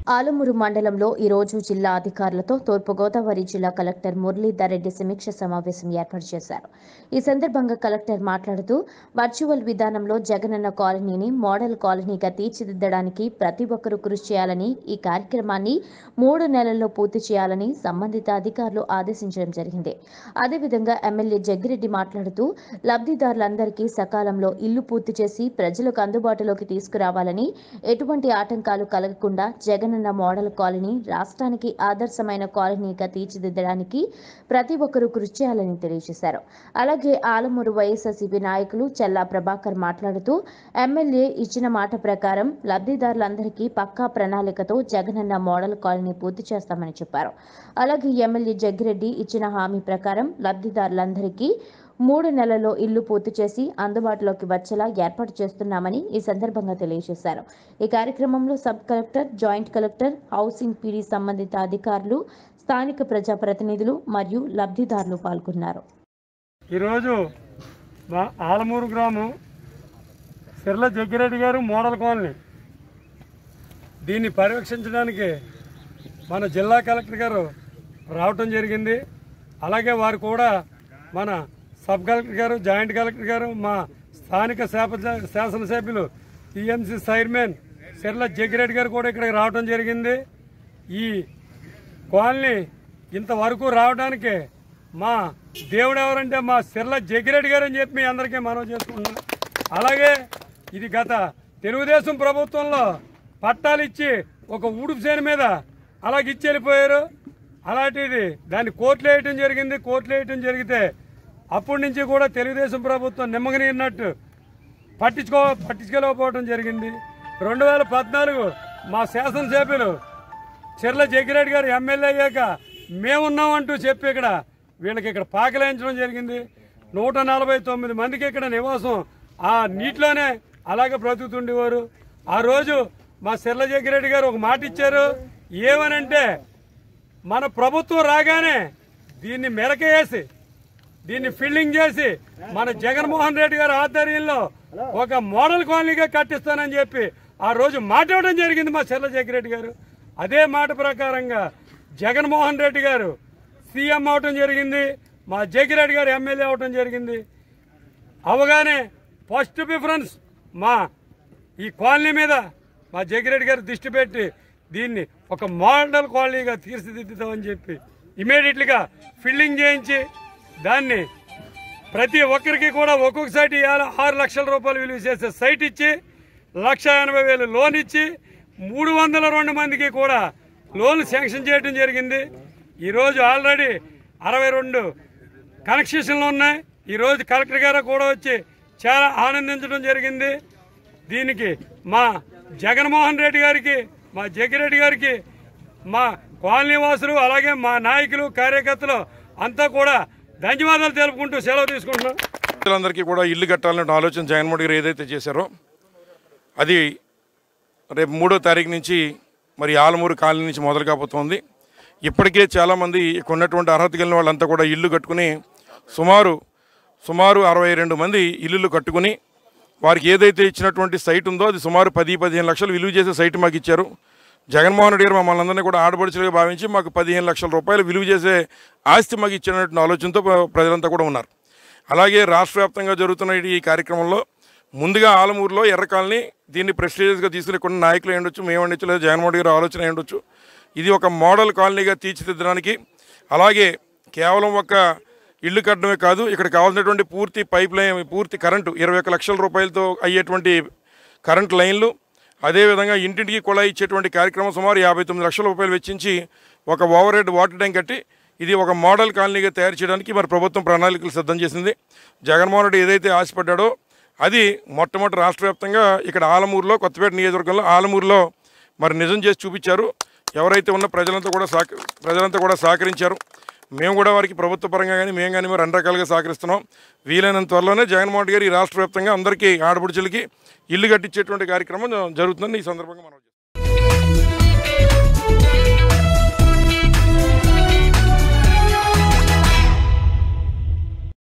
ఆలమూరు మండలంలో ఈరోజు జిల్లా అధికారులతో తూర్పుగోదావరి జిల్లా కలెక్టర్ మురళీధర్ రెడ్డి సమీక్ష సమావేశం ఏర్పాటు చేశారు ఈ సందర్భంగా కలెక్టర్ మాట్లాడుతూ వర్చువల్ విధానంలో జగనన్న కాలనీని మోడల్ కాలనీగా తీర్చిదిద్దడానికి ప్రతి ఒక్కరూ కృషి చేయాలని ఈ కార్యక్రమాన్ని మూడు నెలల్లో పూర్తి చేయాలని సంబంధిత అధికారులు ఆదేశించడం జరిగింది అదేవిధంగా ఎమ్మెల్యే జగ్గిరెడ్డి మాట్లాడుతూ లబ్ధిదారులందరికీ సకాలంలో ఇల్లు పూర్తి చేసి ప్రజలకు అందుబాటులోకి తీసుకురావాలని ఎటువంటి ఆటంకాలు కలగకుండా జగనన్న మోడల్ కాలనీ రాష్ట్రానికి ఆదర్శమైన కాలనీగా తీర్చిదిద్దడానికి ప్రతి ఒక్కరూ కృషి చేయాలని తెలియజేశారు అలాగే ఆలమూరు వైఎస్ఆర్సీపీ నాయకులు చల్లా ప్రభాకర్ మాట్లాడుతూ ఎమ్మెల్యే ఇచ్చిన మాట ప్రకారం లబ్ధిదారులందరికీ పక్కా ప్రణాళికతో జగనన్న మోడల్ కాలనీ పూర్తి చేస్తామని చెప్పారు అలాగే ఎమ్మెల్యే జగ్గిరెడ్డి ఇచ్చిన హామీ ప్రకారం లబ్ధిదారులందరికీ మూడు నెలల్లో ఇల్లు పూర్తి చేసి అందుబాటులోకి వచ్చేలా ఏర్పాటు చేస్తున్నామని ఈ సందర్భంగా తెలియజేశారు ఈ కార్యక్రమంలో sub collector joint collector housing PD సంబంధిత అధికారులు స్థానిక ప్రజాప్రతినిధులు మరియు లబ్ధిదారులు పాల్గొన్నారు ఈరోజు మా ఆలమూరు గ్రామం సిర్ల జగ్గిరెడ్డి గారు మోడల్ కాలనీ దీన్ని పర్యవేక్షించడానికి మన జిల్లా కలెక్టర్ గారు రావటం జరిగింది అలాగే వారు కూడా మన సబ్ కలెక్టర్ గారు జాయింట్ కలెక్టర్ గారు మా స్థానిక శాప- శాసనసభ్యులు టీఎంసీ చైర్మన్ సిర్ల జగ్గిరెడ్డి గారు కూడా ఇక్కడికి రావటం జరిగింది ఈ కాలనీ ఇంతవరకు రావడానికి మా దేవుడు ఎవరంటే మా సిర్ల జగ్గిరెడ్డి గారు అని చెప్పి మీ అందరికీ మనవి చేసుకుంటున్నాం అలాగే ఇది గత తెలుగుదేశం ప్రభుత్వంలో పట్టాలు ఇచ్చి ఒక ఊడుపు చేను మీద అలాగ ఇచ్చి వెళ్ళిపోయారు అలాంటిది దాన్ని కోర్టులో వేయటం జరిగింది కోర్టులో వేయటం జరిగితే అప్పటి నుంచి కూడా తెలుగుదేశం ప్రభుత్వం నిమ్మగనీరినట్టు పట్టించుకో పట్టించుకోలేకపోవడం జరిగింది రెండు వేల పద్నాలుగు మా శాసనసభ్యులు చిర్ల జగ్గిరెడ్డి గారు ఎమ్మెల్యే అయ్యాక మేమున్నామంటూ చెప్పి ఇక్కడ వీళ్ళకి ఇక్కడ పాకలేయించడం జరిగింది నూట నలభై తొమ్మిది మందికి ఇక్కడ నివాసం ఆ నీటిలోనే అలాగే బ్రతుకుతుండేవారు ఆ రోజు మా సిర్ల జగ్గిరెడ్డి గారు ఒక మాట ఇచ్చారు ఏమనంటే మన ప్రభుత్వం రాగానే దీన్ని మెరకేసి దీన్ని ఫిల్లింగ్ చేసి మన జగన్మోహన్ రెడ్డి గారి ఆధ్వర్యంలో ఒక మోడల్ కాలనీగా కట్టిస్తానని చెప్పి ఆ రోజు మాట్లాడడం జరిగింది మా చెల్ల జగ్గిరెడ్డి గారు అదే మాట ప్రకారంగా జగన్మోహన్ రెడ్డి గారు సీఎం అవటం జరిగింది మా జగ్గిరెడ్డి గారు ఎమ్మెల్యే అవటం జరిగింది అవగానే ఫస్ట్ ప్రిఫరెన్స్ మా ఈ కాలనీ మీద మా జగ్గిరెడ్డి గారు దృష్టి పెట్టి దీన్ని ఒక మోడల్ కాలనీగా తీర్చిదిద్దుతామని చెప్పి ఇమీడియట్లీగా ఫిల్లింగ్ చేయించి దాన్ని ప్రతి ఒక్కరికి కూడా ఒక్కొక్క సైట్ ఇవాళ ఆరు లక్షల రూపాయలు విలువ చేసే సైట్ ఇచ్చి లక్ష ఎనభై వేలు లోన్ ఇచ్చి మూడు వందల రెండు మందికి కూడా లోన్ శాంక్షన్ చేయడం జరిగింది ఈరోజు ఆల్రెడీ అరవై రెండు కనెక్షన్లు ఉన్నాయి ఈరోజు కలెక్టర్ గారు కూడా వచ్చి చాలా ఆనందించడం జరిగింది దీనికి మా జగన్మోహన్ రెడ్డి గారికి మా జగ్గిరెడ్డి గారికి మా కాలనీ వాసులు అలాగే మా నాయకులు కార్యకర్తలు అంతా కూడా ధన్యవాదాలు తెలుపుకుంటూ సెలవు తీసుకుంటున్నాం ప్రజలందరికీ కూడా ఇల్లు కట్టాలనే ఆలోచన జగన్మోహన్ గారు ఏదైతే చేశారో అది రేపు మూడో తారీఖు నుంచి మరి ఆలమూరు కాలనీ నుంచి మొదలు కాబోతోంది ఇప్పటికే చాలామంది ఇక్కడ ఉన్నటువంటి అర్హత కలిగిన వాళ్ళంతా కూడా ఇల్లు కట్టుకుని సుమారు సుమారు అరవై రెండు మంది ఇల్లులు కట్టుకుని వారికి ఏదైతే ఇచ్చినటువంటి సైట్ ఉందో అది సుమారు పది పదిహేను లక్షలు విలువ చేసే సైట్ మాకు ఇచ్చారు జగన్మోహన్ రెడ్డి గారు మమ్మల్ని అందరినీ కూడా ఆడపడుచులుగా భావించి మాకు పదిహేను లక్షల రూపాయలు విలువ చేసే ఆస్తి మాకు ఇచ్చినటువంటి ఆలోచనతో ప్ర- ప్రజలంతా కూడా ఉన్నారు అలాగే రాష్ట్ర వ్యాప్తంగా జరుగుతున్న ఈ కార్యక్రమంలో ముందుగా ఆలమూరులో ఎర్ర కాలనీ దీన్ని ప్రెస్టీజియస్గా తీసుకుని కొన్ని నాయకులు ఉండొచ్చు మేము ఉండొచ్చు లేదా జగన్మోహన్ రెడ్డి గారి ఆలోచన అయి ఉండొచ్చు ఇది ఒక మోడల్ కాలనీగా తీర్చిదిద్దడానికి అలాగే కేవలం ఒక ఇల్లు కట్టడమే కాదు ఇక్కడ కావాల్సినటువంటి పూర్తి పైప్ లైన్ పూర్తి కరెంటు ఇరవై ఒక్క లక్షల రూపాయలతో అయ్యేటువంటి కరెంట్ లైన్లు అదేవిధంగా ఇంటింటికి కుళాయి ఇచ్చేటువంటి కార్యక్రమం సుమారు యాభై తొమ్మిది లక్షల రూపాయలు వెచ్చించి ఒక ఓవర్ హెడ్ వాటర్ ట్యాంక్ కట్టి ఇది ఒక మోడల్ కాలనీగా తయారు చేయడానికి మరి ప్రభుత్వం ప్రణాళికలు సిద్ధం చేసింది జగన్మోహన్ రెడ్డి ఏదైతే ఆశపడ్డాడో అది మొట్టమొదటి రాష్ట్ర వ్యాప్తంగా ఇక్కడ ఆలమూరులో కొత్తపేట నియోజకవర్గంలో ఆలమూరులో మరి నిజం చేసి చూపించారు ఎవరైతే ఉన్న ప్రజలంతా కూడా సహక ప్రజలంతా కూడా సహకరించారు మేము కూడా వారికి ప్రభుత్వ పరంగా కానీ మేము కానీ మరి అన్ని రకాలుగా సహకరిస్తున్నాం వీలైనంత త్వరలోనే జగన్మోహన్ రెడ్డి గారు ఈ రాష్ట్ర వ్యాప్తంగా అందరికీ ఆడపడుచులకి ఇల్లు కట్టించేటువంటి కార్యక్రమం జరుగుతుందని ఈ సందర్భంగా మనం